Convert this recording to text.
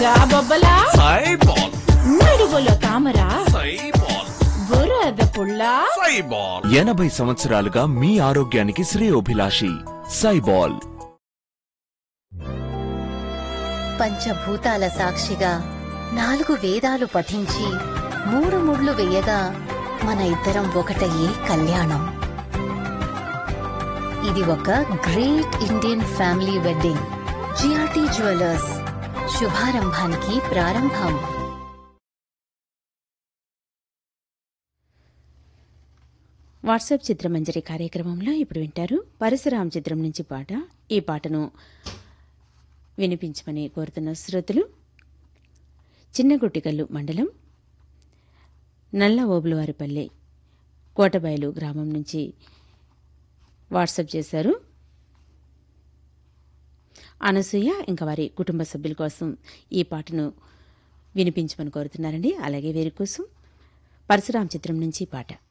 బొబ్బలా సైబాల్ నడుగులో తామరా సైబాల్ బురద పుల్లా సైబాల్ ఎనభై సంవత్సరాలుగా మీ ఆరోగ్యానికి శ్రేయోభిలాషి సైబాల్ పంచభూతాల సాక్షిగా నాలుగు వేదాలు పఠించి మూడు ముళ్ళు వేయగా మన ఇద్దరం ఒకటయ్యే కళ్యాణం ఇది ఒక great Indian family wedding GRT jewellers శుభారంభానికి ప్రారంభం వాట్సాప్ చిత్రమంజరి కార్యక్రమంలో ఇప్పుడు వింటారు పరశురాం చిత్రం నుంచి పాట ఈ పాటను వినిపించమని కోరుతున్న శ్రోతలు చిన్నగుట్టికల్లు మండలం నల్ల ఓబులవారిపల్లె కోటబయలు గ్రామం నుంచి వాట్సాప్ చేశారు అనసూయ ఇంకా వారి కుటుంబ సభ్యుల కోసం ఈ పాటను వినిపించమని కోరుతున్నారండి అలాగే వీరి కోసం పరశురాం చిత్రం నుంచి పాట